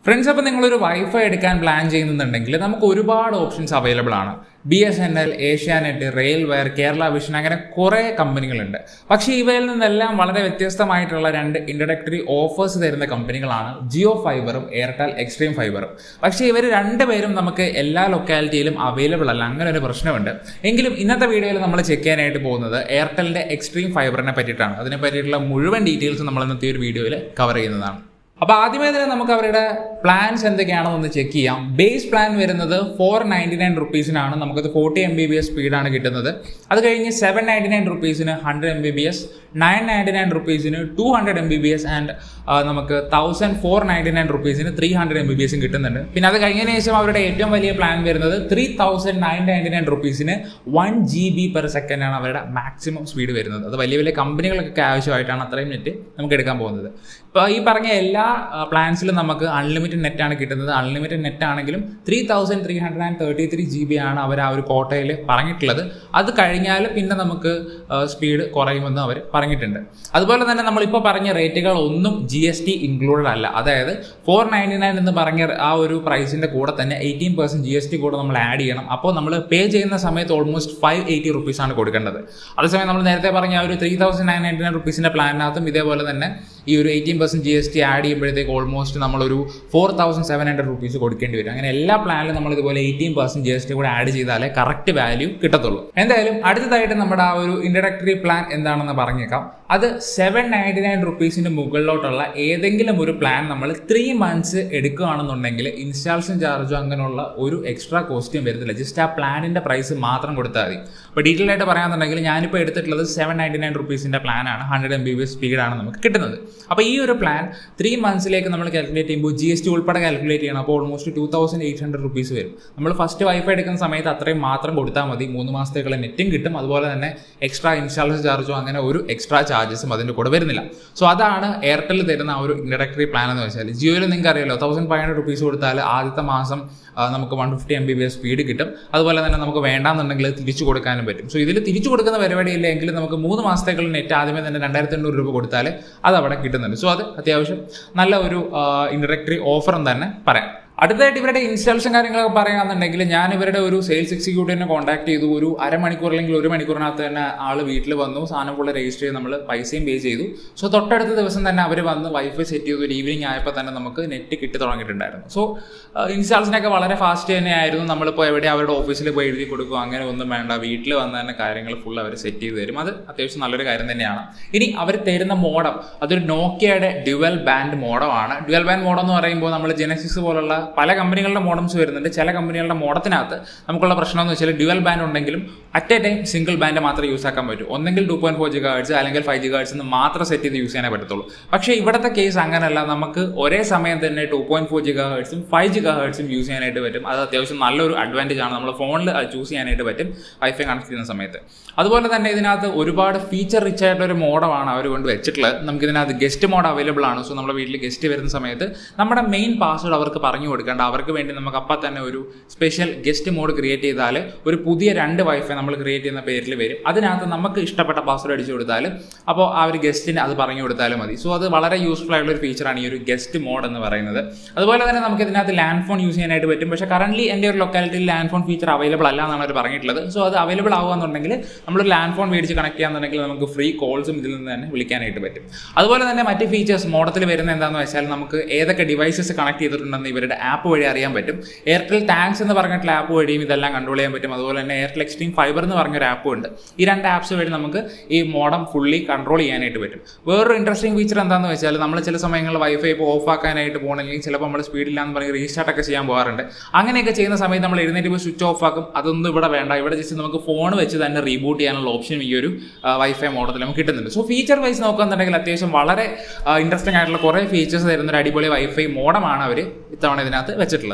friends അപ്പോൾ നിങ്ങളൊരു wifi എടുക്കാൻ പ്ലാൻ ചെയ്യുന്നുണ്ടെങ്കിൽ നമുക്ക് ഒരുപാട് ഓപ്ഷൻസ് അവൈലബിൾ ആണ് B S N L Asianet RailWire Kerala vision അങ്ങനെ കുറേ കമ്പനികളുണ്ട് പക്ഷേ ഇവയിൽ നിന്നെല്ലാം വളരെ വ്യത്യസ്തമായിട്ടുള്ള രണ്ട് ഇൻട്രഡക്ടറി ഓഫേഴ്സ് തരുന്ന കമ്പനികളാണ് ജിയോ ഫൈബറും എയർടെൽ എക്സ്ട്രീം ഫൈബറും പക്ഷേ ഇവർ രണ്ടുപേരും നമുക്ക് എല്ലാ ലൊക്കാലിറ്റിയിലും അവൈലബിൾ അല്ല അങ്ങനെ ഒരു പ്രശ്നമുണ്ട് എങ്കിലും ഇന്നത്തെ വീഡിയോയിൽ നമ്മൾ ചെക്ക് ചെയ്യാനായിട്ട് പോകുന്നത് എയർടെലിൻ്റെ എക്സ്ട്രീം ഫൈബറിനെ പറ്റിയിട്ടാണ് അതിനെ പറ്റിയിട്ടുള്ള മുഴുവൻ ഡീറ്റെയിൽസ് നമ്മൾ ഇന്നത്തെ ഒരു വീഡിയോയിൽ കവർ ചെയ്യുന്നതാണ് അപ്പോൾ ആദ്യമേ തന്നെ നമുക്ക് അവരുടെ പ്ലാൻസ് എന്തൊക്കെയാണെന്ന് ഒന്ന് ചെക്ക് ചെയ്യാം ബേസ് പ്ലാൻ വരുന്നത് ഫോർ നയൻറ്റി നയൻ റുപ്പീസിനാണ് നമുക്കത് forty M B B S സ്പീഡാണ് കിട്ടുന്നത് അത് കഴിഞ്ഞ് സെവൻ നയൻറ്റി നയൻ റുപ്പീസിന് hundred M B B S nine ninety nine റുപ്പീസിന് two hundred M B B S and നമുക്ക് തൗസൻഡ് ഫോർ നയൻറ്റി നയൻ റുപ്പീസിന് three hundred M B B എസും കിട്ടുന്നുണ്ട് പിന്നെ അത് കഴിഞ്ഞതിന് ശേഷം അവരുടെ ഏറ്റവും വലിയ പ്ലാൻ വരുന്നത് three thousand nine ninety nine റുപ്പീസിന് one G B per second ആണ് അവരുടെ മാക്സിമം സ്പീഡ് വരുന്നത് അത് വലിയ വലിയ കമ്പനികൾക്കൊക്കെ ആവശ്യമായിട്ടാണ് അത്രയും നെറ്റ് നമുക്ക് എടുക്കാൻ പോകുന്നത് ഇപ്പോൾ ഈ പറഞ്ഞ എല്ലാ പ്ലാൻസിലും നമുക്ക് അൺലിമിറ്റഡ് നെറ്റ് ആണ് കിട്ടുന്നത് അൺലിമിറ്റഡ് നെറ്റ് ആണെങ്കിലും three thousand three hundred and thirty three G B ആണ് അവർ ആ ഒരു കോട്ടയിൽ പറഞ്ഞിട്ടുള്ളത് അത് കഴിഞ്ഞാൽ പിന്നെ നമുക്ക് സ്പീഡ് കുറയുമെന്ന് അവർ പറഞ്ഞിട്ടുണ്ട് അതുപോലെ തന്നെ നമ്മളിപ്പോൾ പറഞ്ഞ റേറ്റുകൾ ഒന്നും ജി എസ് ടി ഇൻക്ലൂഡഡ് അല്ല അതായത് ഫോർ നയൻറ്റി നയൻ എന്ന് പറഞ്ഞ ആ ഒരു പ്രൈസിൻ്റെ കൂടെ തന്നെ eighteen percent G S T കൂടെ നമ്മൾ ആഡ് ചെയ്യണം അപ്പോൾ നമ്മൾ പേ ചെയ്യുന്ന സമയത്ത് ഓൾമോസ്റ്റ് ഫൈവ് എയ്റ്റി റുപ്പീസാണ് കൊടുക്കേണ്ടത് അതേസമയം നമ്മൾ നേരത്തെ പറഞ്ഞ ആ ഒരു three thousand nine ninety nine റുപ്പീസിൻ്റെ പ്ലാനിനകത്തും ഇതേപോലെ തന്നെ ഈ ഒരു eighteen percent G S T add ചെയ്യുമ്പോഴത്തേക്ക് ഓൾമോസ്റ്റ് നമ്മളൊരു four thousand seven hundred rupees കൊടുക്കേണ്ടി വരും അങ്ങനെ എല്ലാ പ്ലാനിലും നമ്മൾ ഇതുപോലെ eighteen percent G S T കൂടെ ആഡ് ചെയ്താലേ കറക്റ്റ് വാല്യൂ കിട്ടത്തുള്ളൂ എന്തായാലും അടുത്തതായിട്ട് നമ്മുടെ ആ ഒരു ഇൻട്രഡക്ടറി പ്ലാൻ എന്താണെന്ന് പറഞ്ഞേക്കാം അത് സെവൻ നയൻറ്റി നയൻ റുപ്പീസിന് മുകളിലോട്ടുള്ള ഏതെങ്കിലും ഒരു പ്ലാൻ നമ്മൾ ത്രീ മന്ത്സ് എടുക്കുകയാണെന്നുണ്ടെങ്കിൽ ഇൻസ്റ്റാളേഷൻ ചാർജോ അങ്ങനെയുള്ള ഒരു എക്സ്ട്രാ കോസ്റ്റും വരുന്നില്ല ജസ്റ്റ് ആ പ്ലാനിൻ്റെ പ്രൈസ് മാത്രം കൊടുത്താൽ മതി അപ്പോൾ ഡീറ്റെയിൽ ആയിട്ട് പറയാമെന്നുണ്ടെങ്കിൽ ഞാനിപ്പോൾ എടുത്തിട്ടുള്ളത് സെവൻ നയൻറ്റി നയൻ റുപ്പീസിൻ്റെ പ്ലാനാണ് hundred M B B S സ്പീഡാണ് നമുക്ക് കിട്ടുന്നത് അപ്പോൾ ഈ ഒരു പ്ലാൻ ത്രീ മന്ത്സിലേക്ക് നമ്മൾ കാൽക്കുലേറ്റ് ചെയ്യുമ്പോൾ ജി എസ് ടി ഉൾപ്പെടെ കാൽക്കുലേറ്റ് ചെയ്യണം അപ്പോൾ almost two thousand eight hundred rupees വരും നമ്മൾ ഫസ്റ്റ് വൈഫൈ എടുക്കുന്ന സമയത്ത് അത്രയും മാത്രം കൊടുത്താൽ മതി മൂന്ന് മാസത്തേക്കുള്ള നെറ്റും കിട്ടും അതുപോലെ തന്നെ എക്സ്ട്രാ ഇൻസ്റ്റാളേഷൻ ചാർജോ അങ്ങനെ ഒരു എക്സ്ട്രാ ചാർജസും അതിൻ്റെ കൂടെ വരുന്നില്ല സോ അതാണ് എയർടെൽ തരുന്ന ആ ഒരു ഇൻഡക്ടറി പ്ലാൻ എന്ന് വെച്ചാൽ ജിയോയിൽ നിങ്ങൾക്ക് അറിയാലോ തൗസൻഡ് ഫൈവ് ഹൺഡ്രഡ് റുപ്പീസ് കൊടുത്താൽ ആദ്യത്തെ മാസം നമുക്ക് one fifty M B B S speed കിട്ടും അതുപോലെ തന്നെ നമുക്ക് വേണ്ടാന്നുണ്ടെങ്കിൽ തിരിച്ചു കൊടുക്കാനും പറ്റും സോ ഇതിൽ തിരിച്ചു കൊടുക്കുന്ന പരിപാടി ഇല്ലെങ്കിൽ നമുക്ക് മൂന്ന് മാസത്തേക്കുള്ള നെറ്റ് ആദ്യമേ തന്നെ രണ്ടായിരത്തി എണ്ണൂറ് രൂപ കൊടുത്താൽ അത് അവിടെ കിട്ടുന്നുണ്ട് സോ അത് അത്യാവശ്യം നല്ല ഒരു ഇൻഡക്ടറി ഓഫറും തന്നെ പറയാം അടുത്തതായിട്ട് ഇവരുടെ ഇൻസ്റ്റാളേഷൻ കാര്യങ്ങളൊക്കെ പറയുകയാണെന്നുണ്ടെങ്കിൽ ഞാൻ ഇവരുടെ ഒരു സെയിൽസ് എക്സിക്യൂട്ടീവിനെ കോൺടാക്ട് ചെയ്തു ഒരു അരമണിക്കൂർ അല്ലെങ്കിൽ ഒരു മണിക്കൂറിനകത്ത് തന്നെ ആൾ വീട്ടിൽ വന്നു സാധനം ഫുള്ള് രജിസ്റ്റർ ചെയ്ത് നമ്മൾ പൈസയും പേ ചെയ്തു സോ തൊട്ടടുത്ത ദിവസം തന്നെ അവർ വന്ന് വൈഫൈ സെറ്റ് ചെയ്തു ഒരു ഈവനിങ് ആയപ്പോൾ തന്നെ നമുക്ക് നെറ്റ് കിട്ടി തുടങ്ങിയിട്ടുണ്ടായിരുന്നു സോ ഇൻസ്റ്റാൾഷനൊക്കെ വളരെ ഫാസ്റ്റ് തന്നെയായിരുന്നു നമ്മളിപ്പോൾ എവിടെ അവരുടെ ഓഫീസിൽ പോയി എഴുതി കൊടുക്കും അങ്ങനെ ഒന്നും വേണ്ട വീട്ടിൽ വന്ന് തന്നെ കാര്യങ്ങൾ ഫുൾ അവർ സെറ്റ് ചെയ്ത് തരും അത് അത്യാവശ്യം നല്ലൊരു കാര്യം തന്നെയാണ് ഇനി അവർ തരുന്ന മോഡം അതൊരു നോക്കിയയുടെ ഡ്യുവൽ ബാൻഡ് മോഡമാണ് ഡ്യുവൽ ബാൻഡ് മോഡം എന്ന് പറയുമ്പോൾ നമ്മൾ ജെനസിസ് പോലുള്ള പല കമ്പനികളുടെ മോഡംസ് വരുന്നുണ്ട് ചില കമ്പനികളുടെ മോഡത്തിനകത്ത് നമുക്കുള്ള പ്രശ്നം എന്ന് വെച്ചാൽ ഡ്യുവൽ ബാൻഡ് ഉണ്ടെങ്കിലും at a time single band മാത്രമേ യൂസ് ആക്കാൻ പറ്റൂ ഒന്നെങ്കിൽ two point four gigahertz അല്ലെങ്കിൽ ഫൈവ് ജിഗ ഹേർട്സ് എന്ന് മാത്രം സെറ്റ് ചെയ്ത് യൂസ് ചെയ്യാനേ പറ്റത്തുള്ളൂ പക്ഷേ ഇവിടുത്തെ കേസ് അങ്ങനെയല്ല നമുക്ക് ഒരേ സമയം തന്നെ ടു പോയിന്റ് ഫോർ ജിഗ ഹേർട്സും ഫൈവ് ജിഗ ഹേർട്സും യൂസ് ചെയ്യാനായിട്ട് പറ്റും അത് അത്യാവശ്യം നല്ലൊരു അഡ്വാൻറ്റേജ് ആണ് നമ്മൾ ഫോണിൽ ചൂസ് ചെയ്യാനായിട്ട് പറ്റും വൈഫൈ കണക്ട് ചെയ്യുന്ന സമയത്ത് അതുപോലെ തന്നെ ഇതിനകത്ത് ഒരുപാട് ഫീച്ചർ റിച്ച് ആയിട്ടുള്ള ഒരു മോഡമാണ് അവർ കൊണ്ട് വെച്ചിട്ടുള്ളത് നമുക്ക് ഇതിനകത്ത് ഗസ്റ്റ് മോഡ് അവൈലബിൾ ആണ് സോ നമ്മുടെ വീട്ടിൽ ഗസ്റ്റ് വരുന്ന സമയത്ത് നമ്മുടെ മെയിൻ പാസ്വേഡ് അവർക്ക് പറഞ്ഞു കൊടുക്കേണ്ട അവർക്ക് വേണ്ടി നമുക്ക് അപ്പം തന്നെ ഒരു സ്പെഷ്യൽ ഗസ്റ്റ് മോഡ് ക്രിയേറ്റ് ചെയ്താൽ ഒരു പുതിയ രണ്ട് വൈഫൈ നമ്മൾ ക്രിയേറ്റ് ചെയ്യുന്ന പേരിൽ വരും അതിനകത്ത് നമുക്ക് ഇഷ്ടപ്പെട്ട പാസ്വേഡ് അടിച്ചു കൊടുത്താൽ അപ്പോൾ ആ ഒരു ഗസ്റ്റിന് അത് പറഞ്ഞു കൊടുത്താലും മതി സോ അത് വളരെ യൂസ്ഫുൾ ആയിട്ടുള്ള ഒരു ഫീച്ചറാണ് ഈ ഒരു ഗസ്റ്റ് മോഡ് എന്ന് പറയുന്നത് അതുപോലെ തന്നെ നമുക്ക് ഇതിനകത്ത് ലാൻഡ് ഫോൺ യൂസ് ചെയ്യാനായിട്ട് പറ്റും പക്ഷേ കറന്റ് എൻ്റെ ഒരു ലൊക്കാലിറ്റിയിൽ ലാൻഡ് ഫോൺ ഫീച്ചർ അവൈലബിൾ അല്ല എന്നാണ് അവർ പറഞ്ഞിട്ടുള്ളത് സോ അത് അവൈലബിൾ ആവുകയെന്നുണ്ടെങ്കിൽ നമ്മൾ ലാൻഡ് ഫോൺ മേടിച്ച് കണക്ട് ചെയ്യാന്നുണ്ടെങ്കിൽ നമുക്ക് ഫ്രീ കോൾസും ഇതിൽ നിന്ന് തന്നെ വിളിക്കാനായിട്ട് പറ്റും അതുപോലെ തന്നെ മറ്റ് ഫീച്ചേഴ്സ് മോഡത്തിൽ വരുന്ന എന്താണെന്ന് വെച്ചാൽ നമുക്ക് ഏതൊക്കെ ഡിവൈസസ് കണക്ട് ചെയ്തിട്ടുണ്ടെന്ന് ഇവരുടെ ആപ്പ് വഴി അറിയാൻ പറ്റും എയർടെൽ താങ്ക്സ് എന്ന് പറഞ്ഞിട്ടുള്ള ആപ്പ് വഴിയും ഇതെല്ലാം കൺട്രോൾ ചെയ്യാൻ പറ്റും അതുപോലെ തന്നെ എയർടെൽ എക്സ്ട്രീം ഫൈബർ എന്ന് പറഞ്ഞൊരു ആപ്പും ഉണ്ട് ഈ രണ്ട് ആപ്സ് വഴി നമുക്ക് ഈ മോഡം ഫുള്ളി കൺട്രോൾ ചെയ്യാനായിട്ട് പറ്റും വേറൊരു ഇൻട്രസ്റ്റിംഗ് ഫീച്ചർ എന്താണെന്ന് വെച്ചാൽ നമ്മൾ ചില സമയങ്ങളിൽ വൈഫൈ ഇപ്പോൾ ഓഫ് ആക്കാനായിട്ട് പോകണമെങ്കിൽ ചിലപ്പോൾ നമ്മൾ സ്പീഡില്ലാന്ന് പറഞ്ഞ് റീസ്റ്റാർട്ട് ഒക്കെ ചെയ്യാൻ പോകാറുണ്ട് അങ്ങനെയൊക്കെ ചെയ്യുന്ന സമയത്ത് നമ്മൾ എഴുന്നേറ്റ് പോയി സ്വിച്ച് ഓഫ് ആക്കും അതൊന്നും ഇവിടെ വേണ്ട ഇവിടെ ജസ്റ്റ് നമുക്ക് ഫോൺ വെച്ച് തന്നെ റീബൂട്ട് ചെയ്യാനുള്ള ഓപ്ഷൻ ഈ ഒരു വൈഫൈ മോഡത്തിൽ നമുക്ക് കിട്ടുന്നുണ്ട് സോ ഫീച്ചർ വൈസ് നോക്കുകയാണെന്നുണ്ടെങ്കിൽ അത്യാവശ്യം വളരെ ഇൻട്രസ്റ്റിംഗ് ആയിട്ടുള്ള കുറേ ഫീച്ചേഴ്സ് തരുന്ന ഒരു അടിപൊളി വൈഫൈ മോഡമാണ് അവർ ഇത്തവണ ഇതിനകത്ത് വെച്ചിട്ടുള്ളത്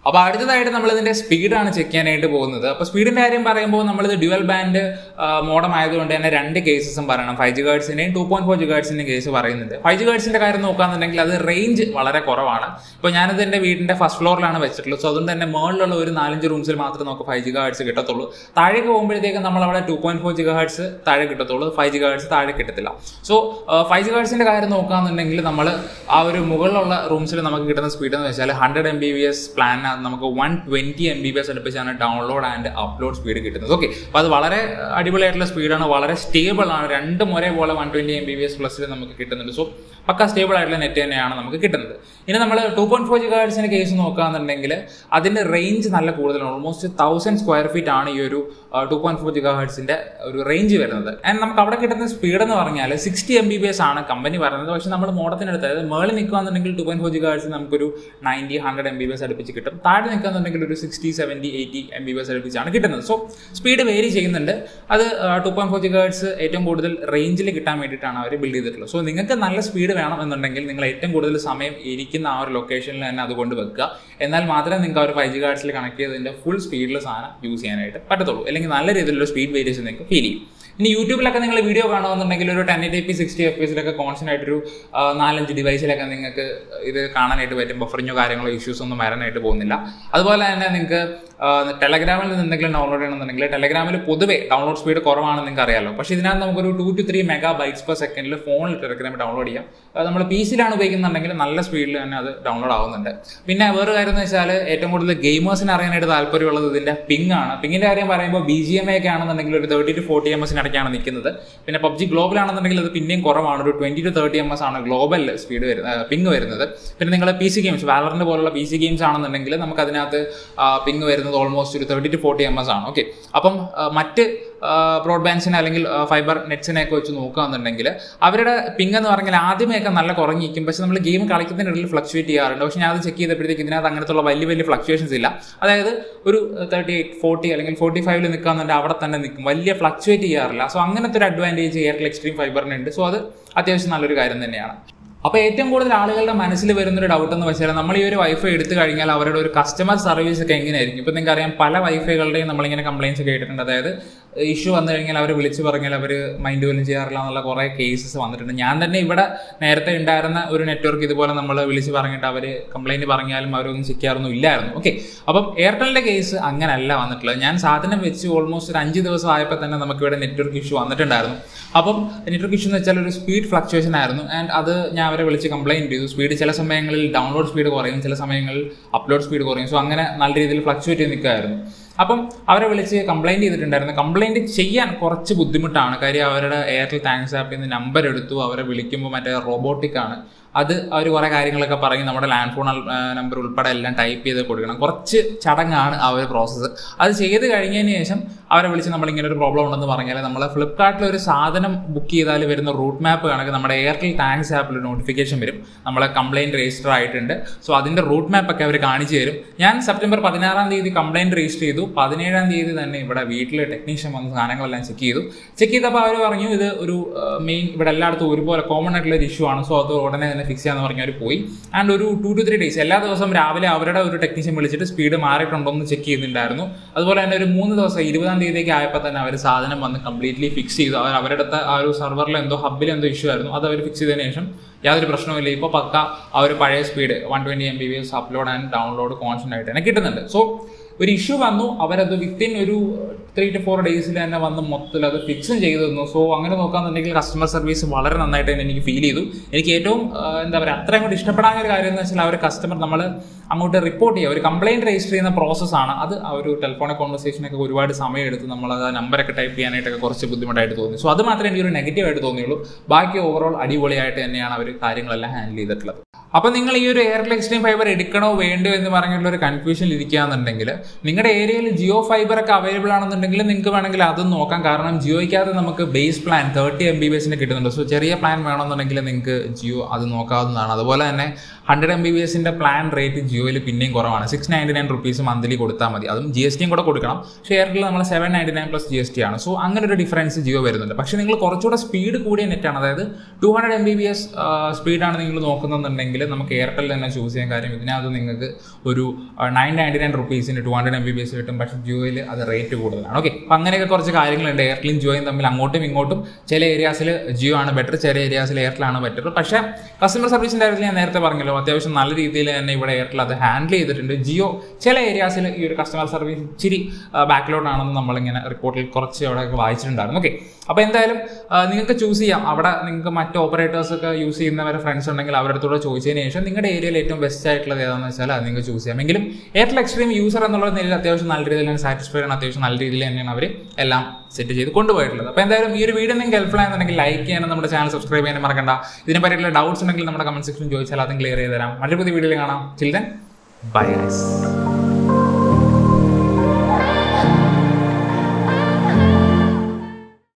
അപ്പോൾ അടുത്തതായിട്ട് നമ്മൾ ഇതിന്റെ സ്പീഡാണ് ചെക്ക് ചെയ്യാനായിട്ട് പോകുന്നത് അപ്പോൾ സ്പീഡിന്റെ കാര്യം പറയുമ്പോൾ നമ്മളിത് ഡ്യുവൽ ബാൻഡ് മോഡം ആയതുകൊണ്ട് തന്നെ രണ്ട് കേസസും പറയണം ഫൈവ് ജി ഗേഡ്സിന്റെയും ടു പോയിന്റ് ഫോർ ജി ഗേഡ്സിന്റെയും കേസ് പറയുന്നുണ്ട് ഫൈവ് ജി ഗേഡ്സിന്റെ കാര്യം നോക്കുകയാണെന്നുണ്ടെങ്കിൽ അത് റേഞ്ച് വളരെ കുറവാണ് ഇപ്പോൾ ഞാനിത് എൻ്റെ വീടിന്റെ ഫസ്റ്റ് ഫ്ലോറിലാണ് വെച്ചിട്ടുള്ളത് സോ അതുകൊണ്ട് തന്നെ മുകളിലുള്ള ഒരു നാലഞ്ച് റൂംസിൽ മാത്രമേ നമുക്ക് ഫൈവ് ജി ഗേഡ്സ് കിട്ടത്തുള്ളൂ താഴേക്ക് പോകുമ്പോഴത്തേക്കും നമ്മൾ അവിടെ ടു പോയിന്റ് ഫോർ ജി ഗേഡ്സ് താഴെ കിട്ടത്തുള്ളൂ ഫൈവ് ജി ഗേഡ്സ് താഴെ കിട്ടത്തില്ല സോ ഫൈവ് ജി ഗേഡ്സിന്റെ കാര്യം നോക്കുകയാണെന്നുണ്ടെങ്കിൽ നമ്മൾ ആ ഒരു മുകളിലുള്ള റൂംസിൽ നമുക്ക് കിട്ടുന്ന സ്പീഡ് എന്ന് വെച്ചാൽ hundred M B B S plan നമുക്ക് one twenty M B B S അടുപ്പിച്ചാണ് ഡൗൺലോഡ് ആൻഡ് അപ്ലോഡ് സ്പീഡ് കിട്ടുന്നത് ഓക്കെ അപ്പോൾ അത് വളരെ അടിപൊളിയായിട്ടുള്ള സ്പീഡാണ് വളരെ സ്റ്റേബിൾ ആണ് രണ്ട് മുറ പോലെ one twenty M B B S പ്ലസിൽ നമുക്ക് കിട്ടുന്നുണ്ട് സോ പക്ക സ്റ്റേബിൾ ആയിട്ടുള്ള നെറ്റ് തന്നെയാണ് നമുക്ക് കിട്ടുന്നത് ഇനി നമ്മൾ ടു പോയിന്റ് ഫോർ ജി ഗാർഡ്സിന്റെ കേസ് നോക്കുകയാണെന്നുണ്ടെങ്കിൽ അതിന്റെ റേഞ്ച് നല്ല കൂടുതലാണ് ഓൾമോസ്റ്റ് തൗസൻഡ് സ്ക്വയർ ഫീറ്റ് ആണ് ഈ ഒരു ടു പോയിന്റ് ഫോർ ജി ഗാർഡ്സിന്റെ ഒരു റേഞ്ച് വരുന്നത് ആൻഡ് നമുക്ക് അവിടെ കിട്ടുന്ന സ്പീഡ് എന്ന് പറഞ്ഞാൽ sixty M B B S ആണ് കമ്പനി പറയുന്നത് പക്ഷേ നമ്മൾ മോഡത്തിനടുത്ത് അതായത് മേളിൽ നിൽക്കുകയാണെന്നുണ്ടെങ്കിൽ ടു പോയിന്റ് ഫോർ ജി ഗാർഡ്സ് നമുക്കൊരു ninety hundred M B B S അടുപ്പിച്ച് കിട്ടും താഴെ നിൽക്കുകയാണെന്നുണ്ടെങ്കിൽ ഒരു sixty seventy eighty M B B S അടുപ്പിച്ചാണ് കിട്ടുന്നത് സോ സ്പീഡ് വേരി ചെയ്യുന്നുണ്ട് അത് ടു പോയിന്റ് ഫോർ ജി ഗാർഡ്സ് ഏറ്റവും കൂടുതൽ റേഞ്ചിൽ കിട്ടാൻ വേണ്ടിയിട്ടാണ് അവർ ബിൽഡ് ചെയ്തിട്ടുള്ളത് സോ നിങ്ങൾക്ക് നല്ല സ്പീഡ് വേണം എന്നുണ്ടെങ്കിൽ നിങ്ങൾ ഏറ്റവും കൂടുതൽ സമയം ഇരിക്കുന്ന ആ ഒരു ലൊക്കേഷനിൽ തന്നെ അതുകൊണ്ട് വെക്കുക എന്നാൽ മാത്രമേ നിങ്ങൾക്ക് ആ ഒരു ഫൈവ് ജി ഗാർഡ്സിൽ കണക്ട് ചെയ്തതിൻ്റെ ഫുൾ സ്പീഡിൽ സാധനം യൂസ് ചെയ്യാനായിട്ട് പറ്റത്തുള്ളൂ അല്ലെങ്കിൽ നല്ല രീതിയിലുള്ള സ്പീഡ് വേരിയേഷൻ നിങ്ങൾക്ക് ഫീൽ ചെയ്യും ഇനി യൂട്യൂബിലൊക്കെ നിങ്ങൾ വീഡിയോ കാണുമെന്നുണ്ടെങ്കിൽ ഒരു ten eighty P sixty F എസിലൊക്കെ കോൺസ്റ്റന്റ് ആയിട്ടൊരു നാലഞ്ച് ഡിവൈസിലൊക്കെ നിങ്ങൾക്ക് ഇത് കാണാനായിട്ട് പറ്റും ബഫറിങ്ങോ കാര്യങ്ങളോ ഇഷ്യൂസ് ഒന്നും വരാനായിട്ട് പോകുന്നില്ല അതുപോലെ തന്നെ നിങ്ങൾക്ക് ടെലഗ്രാമിൽ നിന്ന് എന്തെങ്കിലും ഡൗൺലോഡ് ചെയ്യണമെന്നുണ്ടെങ്കിൽ ടെലഗ്രാമിൽ പൊതുവേ ഡൗൺലോഡ് സ്പീഡ് കുറവാണെന്ന് നിങ്ങൾക്ക് അറിയാമല്ലോ പക്ഷേ ഇതിനകത്ത് നമുക്കൊരു two two three megabytes per സെക്കൻഡിൽ ഫോണിൽ ടെലഗ്രാം ഡൗൺലോഡ് ചെയ്യാം നമ്മൾ പി സിയിലാണ് ഉപയോഗിക്കുന്നുണ്ടെങ്കിൽ നല്ല സ്പീഡിൽ തന്നെ അത് ഡൗൺലോഡ് ആവുന്നുണ്ട് പിന്നെ വേറെ കാര്യം എന്ന് വെച്ചാൽ ഏറ്റവും കൂടുതൽ ഗെയിമേഴ്സിന് അറിയാനായിട്ട് താല്പര്യമുള്ളത് ഇതിന്റെ പിങ് ആണ് പിങ്ങിന്റെ കാര്യം പറയുമ്പോൾ ബി ജി എം എ ഒക്കെ ആണെന്നുണ്ടെങ്കിൽ ഒരു തേർട്ടി ടു ഫോർട്ടി എം എസിനിടയ്ക്കാണ് നിൽക്കുന്നത് പിന്നെ പബ്ജി ഗ്ലോബൽ ആണെന്നുണ്ടെങ്കിൽ അത് പിന്നെയും കുറവാണ് ഒരു twenty two thirty M S ആണ് ഗ്ലോബൽ സ്പീഡ് വരുന്നത് പിങ് വരുന്നത് പിന്നെ നിങ്ങൾ പി സി ഗെയിംസ് വാലറിന്റെ പോലുള്ള പി സി ഗെയിംസ് ആണെന്നുണ്ടെങ്കിൽ നമുക്ക് അതിനകത്ത് പിങ് വരുന്നത് ഓൾമോസ്റ്റ് ഒരു thirty two forty M S ആണ് ഓക്കെ അപ്പം മറ്റ് ബ്രോഡ്ബാൻഡ്സിനെ അല്ലെങ്കിൽ ഫൈബർ നെറ്റ്സിനെയൊക്കെ വെച്ച് നോക്കുകയാണെന്നുണ്ടെങ്കിൽ അവരുടെ പിങ് എന്ന് പറഞ്ഞാൽ ആദ്യമേയൊക്കെ നല്ല കുറഞ്ഞിരിക്കും പക്ഷെ നമ്മൾ ഗെയിം കളിക്കുന്നതിനിടയിൽ ഫ്ലക്ച്വേറ്റ് ചെയ്യാറുണ്ട് പക്ഷെ ഞാൻ അത് ചെക്ക് ചെയ്തപ്പോഴത്തേക്ക് ഇതിനകത്ത് അങ്ങനത്തുള്ള വലിയ വലിയ ഫ്ലക്ച്വേഷൻസ് ഇല്ല അതായത് ഒരു തേർട്ടി എയ്റ്റ് ഫോർട്ടി അല്ലെങ്കിൽ ഫോർട്ടി ഫൈവിൽ നിൽക്കുകയെന്നുണ്ടെങ്കിൽ അവിടെ തന്നെ നിൽക്കും വലിയ ഫ്ലക്ച്വേറ്റ് ചെയ്യാറില്ല സോ അങ്ങനത്തെ ഒരു അഡ്വാൻറ്റേജ് എയർടെൽ എക്സ്ട്രീം ഫൈബറിനുണ്ട് സോ അത് അത്യാവശ്യം നല്ലൊരു കാര്യം തന്നെയാണ് അപ്പോൾ ഏറ്റവും കൂടുതൽ ആളുകളുടെ മനസ്സിൽ വരുന്നൊരു ഡൗട്ട് എന്ന് വെച്ചാൽ നമ്മൾ ഈ ഒരു വൈഫൈ എടുത്തു കഴിഞ്ഞാൽ അവരുടെ ഒരു കസ്റ്റമർ സർവീസ് ഒക്കെ എങ്ങനെയായിരിക്കും ഇപ്പം നിങ്ങൾക്ക് അറിയാം പല വൈഫൈകളുടെയും നമ്മളിങ്ങനെ കംപ്ലയിൻസ് കേട്ടിട്ടുണ്ട് അതായത് ഇഷ്യൂ വന്നു കഴിഞ്ഞാൽ അവർ വിളിച്ച് പറഞ്ഞാൽ അവർ മൈൻഡ് പോലും ചെയ്യാറില്ല എന്നുള്ള കുറേ കേസസ് വന്നിട്ടുണ്ട് ഞാൻ തന്നെ ഇവിടെ നേരത്തെ ഉണ്ടായിരുന്ന ഒരു നെറ്റ്വർക്ക് ഇതുപോലെ നമ്മൾ വിളിച്ച് പറഞ്ഞിട്ട് അവർ കംപ്ലയിൻറ്റ് പറഞ്ഞാലും അവരൊന്നും ചെക്ക് ചെയ്യാറൊന്നും ഇല്ലായിരുന്നു ഓക്കെ അപ്പം എയർടെലിൻ്റെ കേസ് അങ്ങനല്ല വന്നിട്ടുള്ളത് ഞാൻ സാധനം വെച്ച് ഓൾമോസ്റ്റ് ഒരു അഞ്ച് ദിവസം ആയപ്പോൾ തന്നെ നമുക്ക് ഇവിടെ നെറ്റ്വർക്ക് ഇഷ്യൂ വന്നിട്ടുണ്ടായിരുന്നു അപ്പം നെറ്റ്വർക്ക് ഇഷ്യൂ എന്ന് വെച്ചാൽ ഒരു സ്പീഡ് ഫ്ലക്ച്വേഷൻ ആയിരുന്നു ആൻഡ് അത് ഞാൻ അവരെ വിളിച്ച് കംപ്ലയിൻറ്റ് ചെയ്തു സ്പീഡ് ചില സമയങ്ങളിൽ ഡൗൺലോഡ് സ്പീഡ് കുറയും ചില സമയങ്ങളിൽ അപ്ലോഡ് സ്പീഡ് കുറയും സോ അങ്ങനെ നല്ല രീതിയിൽ ഫ്ലക്ച്വേറ്റ് ചെയ്ത് നിൽക്കുമായിരുന്നു അപ്പം അവരെ വിളിച്ച് കംപ്ലയിൻറ്റ് ചെയ്തിട്ടുണ്ടായിരുന്നു കംപ്ലയിൻറ്റ് ചെയ്യാൻ കുറച്ച് ബുദ്ധിമുട്ടാണ് കാര്യം അവരുടെ എയർടെൽ താങ്ക്സ് ആപ്പിൽ നിന്ന് നമ്പർ എടുത്തു അവരെ വിളിക്കുമ്പോൾ മറ്റേ റോബോട്ടിക് ആണ് അത് അവർ കുറേ കാര്യങ്ങളൊക്കെ പറഞ്ഞ് നമ്മുടെ ലാൻഡ് ഫോൺ നമ്പർ ഉൾപ്പെടെ എല്ലാം ടൈപ്പ് ചെയ്ത് കൊടുക്കണം കുറച്ച് ചടങ്ങാണ് ആ ഒരു പ്രോസസ്സ് അത് ചെയ്ത് കഴിഞ്ഞതിന് ശേഷം അവരെ വിളിച്ച് നമ്മളിങ്ങനെ ഒരു പ്രോബ്ലം ഉണ്ടെന്ന് പറഞ്ഞാൽ നമ്മൾ ഫ്ലിപ്കാർട്ടിൽ ഒരു സാധനം ബുക്ക് ചെയ്താൽ വരുന്ന റൂട്ട് മാപ്പ് കണക്ക് നമ്മുടെ എയർടെൽ താങ്ക്സ് ആപ്പിൽ ഒരു നോട്ടിഫിക്കേഷൻ വരും നമ്മളെ കംപ്ലയിൻറ്റ് രജിസ്റ്റർ ആയിട്ടുണ്ട് സോ അതിൻ്റെ റൂട്ട് മാപ്പ് ഒക്കെ അവർ കാണിച്ചു തരും ഞാൻ സെപ്റ്റംബർ പതിനാറാം തീയതി കംപ്ലയിൻറ്റ് രജിസ്റ്റർ ചെയ്തു പതിനേഴാം തീയതി തന്നെ ഇവിടെ വീട്ടിൽ ടെക്നീഷ്യൻ വന്ന് സാധനങ്ങളെല്ലാം ചെക്ക് ചെയ്തു ചെക്ക് ചെയ്തപ്പോൾ അവർ പറഞ്ഞു ഇത് ഒരു മെയിൻ ഇവിടെ എല്ലായിടത്തും ഒരുപോലെ കോമൺ ആയിട്ടുള്ള ഒരു ഇഷ്യൂ ആണ് സോ അത് ഉടനെ തന്നെ ഫിക്സ് ചെയ്യാന്ന് പറഞ്ഞ് അവർ പോയി ആൻഡ് ഒരു ടു ടു ത്രീ ഡേയ്സ് എല്ലാ ദിവസവും രാവിലെ അവരുടെ ഒരു ടെക്നീഷ്യൻ വിളിച്ചിട്ട് സ്പീഡ് മാറിയിട്ടുണ്ടോ എന്ന് ചെക്ക് ചെയ്യുന്നുണ്ടായിരുന്നു അതുപോലെ തന്നെ ഒരു മൂന്ന് ദിവസം ഇരുപതാം തീയതിക്ക് ആയപ്പോൾ തന്നെ അവർ സാധനം വന്ന് കംപ്ലീറ്റ്ലി ഫിക്സ് ചെയ്തു അവർ അവരുടെ അടുത്ത ആ ഒരു സെർവറിൽ എന്തോ ഹബിൽ എന്തോ ഇഷ്യൂ ആയിരുന്നു അത് അവർ ഫിക്സ് ചെയ്തതിന് ശേഷം യാതൊരു പ്രശ്നവുമില്ല ഇപ്പോൾ പക്ക ആ ഒരു പഴയ speed one twenty M B B S upload and download constant ആയിട്ട് തന്നെ കിട്ടുന്നുണ്ട് സോ ഒരു ഇഷ്യൂ വന്നു അവരത് വിത്തിൻ ഒരു ത്രീ ടു ഫോർ ഡേയ്സിൽ തന്നെ വന്ന് മൊത്തത്തിൽ അത് ഫിക്സും ചെയ്തു തന്നു സോ അങ്ങനെ നോക്കാന്നുണ്ടെങ്കിൽ കസ്റ്റമർ സർവീസ് വളരെ നന്നായിട്ട് തന്നെ എനിക്ക് ഫീൽ ചെയ്തു എനിക്ക് ഏറ്റവും എന്താ പറയുക അത്രയും കൂടി ഇഷ്ടപ്പെടാൻ ഒരു കാര്യം എന്ന് വെച്ചാൽ അവർ കസ്റ്റമർ നമ്മൾ അങ്ങോട്ട് റിപ്പോർട്ട് ചെയ്യുക ഒരു കംപ്ലയിൻറ്റ് രജിസ്റ്റർ ചെയ്യുന്ന പ്രോസസ്സാണ് അത് ആ ഒരു ടെലിഫോണിക് കോൺവെർസേഷനൊക്കെ ഒരുപാട് സമയം എടുത്ത് നമ്മൾ അത് നമ്പറൊക്കെ ടൈപ്പ് ചെയ്യാനായിട്ടൊക്കെ കുറച്ച് ബുദ്ധിമുട്ടായിട്ട് തോന്നി സോ അത് മാത്രമേ എനിക്ക് ഒരു നെഗറ്റീവായിട്ട് തോന്നിയുള്ളൂ ബാക്കി ഓവറോൾ അടിപൊളിയായിട്ട് തന്നെയാണ് അവർ കാര്യങ്ങളെല്ലാം ഹാൻഡിൽ ചെയ്തിട്ടുള്ളത് അപ്പോൾ നിങ്ങൾ ഈ ഒരു എയർടെൽ എക്സ്ട്രീം ഫൈബർ എടുക്കണോ വേണ്ടോ എന്ന് പറഞ്ഞിട്ടുള്ള ഒരു കൺഫ്യൂഷൻ ഇരിക്കുകയാണെന്നുണ്ടെങ്കിൽ നിങ്ങളുടെ ഏരിയയിൽ ജിയോ ഫൈബർ ഒക്കെ അവൈലബിൾ ആണെന്നുണ്ടെങ്കിൽ നിങ്ങൾക്ക് വേണമെങ്കിൽ അതും നോക്കാം കാരണം ജിയോയ്ക്കകത്ത് നമുക്ക് base plan thirty M B B എസിന് കിട്ടുന്നുണ്ട് സോ ചെറിയ പ്ലാൻ വേണമെന്നുണ്ടെങ്കിൽ നിങ്ങൾക്ക് ജിയോ അത് നോക്കാവുന്നതാണ് അതുപോലെ തന്നെ ഹൺഡ്രഡ് എം ബി ബി എസിൻ്റെ പ്ലാൻ റേറ്റ് ജിയോയിൽ പിന്നെയും കുറവാണ് six ninety nine rupees monthly കൊടുത്താൽ മതി അതും ജി എസ് ടിയും കൂടെ കൊടുക്കണം പക്ഷേ എയർടെൽ നമ്മൾ seven ninety nine plus G S T ആണ് സോ അങ്ങനെ ഒരു ഡിഫറൻസ് ജിയോ വരുന്നുണ്ട് പക്ഷേ നിങ്ങൾ കുറച്ചുകൂടെ സ്പീഡ് കൂടിയ നെറ്റാണ് അതായത് two hundred M B B S സ്പീഡാണ് നിങ്ങൾ നോക്കുന്നുണ്ടെങ്കിൽ നമുക്ക് എയർടെൽ തന്നെ ചൂസ് ചെയ്യാൻ കാര്യം ഇതിനകത്ത് നിങ്ങൾക്ക് ഒരു നയൻ നയൻറ്റി നയൻ റുപ്പീസിന് two hundred M B B S കിട്ടും പക്ഷേ ജിയോയിൽ അത് റേറ്റ് കൂടുതലാണ് ഓക്കെ അപ്പം അങ്ങനെയൊക്കെ കുറച്ച് കാര്യങ്ങളുണ്ട് എയർടെലും ജിയോയും തമ്മിൽ അങ്ങോട്ടും ഇങ്ങോട്ടും ചില ഏരിയാസിൽ ജിയോ ആണ് ബെറ്റർ ചില ഏരിയാസിൽ എയർടെലാണ് ബെറ്റർ പക്ഷേ കസ്റ്റമർ സർവീസിൻ്റെ കാര്യത്തിൽ ഞാൻ നേരത്തെ പറഞ്ഞല്ലോ അത്യാവശ്യം നല്ല രീതിയിൽ തന്നെ ഇവിടെ എയർടെൽ അത് ഹാൻഡിൽ ചെയ്തിട്ടുണ്ട് ജിയോ ചില ഏരിയാസിൽ ഈ ഒരു കസ്റ്റമർ സർവീസ് ഇച്ചിരി ബാക്ക്ലോഡ് ആണെന്ന് നമ്മളിങ്ങനെ റിപ്പോർട്ടിൽ കുറച്ച് അവിടെ വായിച്ചിട്ടുണ്ടായിരുന്നു ഓക്കെ അപ്പോൾ എന്തായാലും ആ, നിങ്ങൾക്ക് ചൂസ് ചെയ്യാം അവിടെ നിങ്ങൾക്ക് മറ്റ് ഓപ്പറേറ്റേഴ്സ് ഒക്കെ യൂസ് ചെയ്യുന്നവരെ ഫ്രണ്ട്സ് ഉണ്ടെങ്കിൽ അവരുടെ അടുത്തൂടെ ചോദിച്ചതിന് ശേഷം നിങ്ങളുടെ ഏരിയയിൽ ഏറ്റവും ബെസ്റ്റ് ആയിട്ടുള്ളത് ഏതാണെന്ന് വെച്ചാൽ അത് നിങ്ങൾക്ക് ചൂസ് ചെയ്യാം എങ്കിലും എയർടെൽ എക്സ്ട്രീം യൂസർ എന്നുള്ള നിലയിൽ അത്യാവശ്യം നല്ല രീതിയിൽ തന്നെ സാറ്റിസ്ഫൈഡ് ആണ് അത്യാവശ്യം നല്ല രീതിയിൽ തന്നെയാണ് അവർ എല്ലാം സെറ്റ് ചെയ്ത് കൊണ്ടുപോയിട്ടുള്ളത് അപ്പോൾ എന്തായാലും ഈ ഒരു വീഡിയോ നിങ്ങൾക്ക് ഹെൽപ്ഫുൾ ആണെന്നുണ്ടെങ്കിൽ ലൈക്ക് ചെയ്യാനും നമ്മുടെ ചാനൽ സബ്സ്ക്രൈബ് ചെയ്യാനും മറക്കണ്ട ഇതിനെ പറ്റിയുള്ള ഡൗട്ട്സ് ഉണ്ടെങ്കിൽ നമ്മുടെ കമന്റ് സെക്ഷനിൽ ചോദിച്ചാൽ അതും ക്ലിയർ ചെയ്ത് തരാം മറ്റൊരു പുതിയ വീഡിയോയിൽ കാണാം ചിൽഡൻ ബൈ ഗൈസ്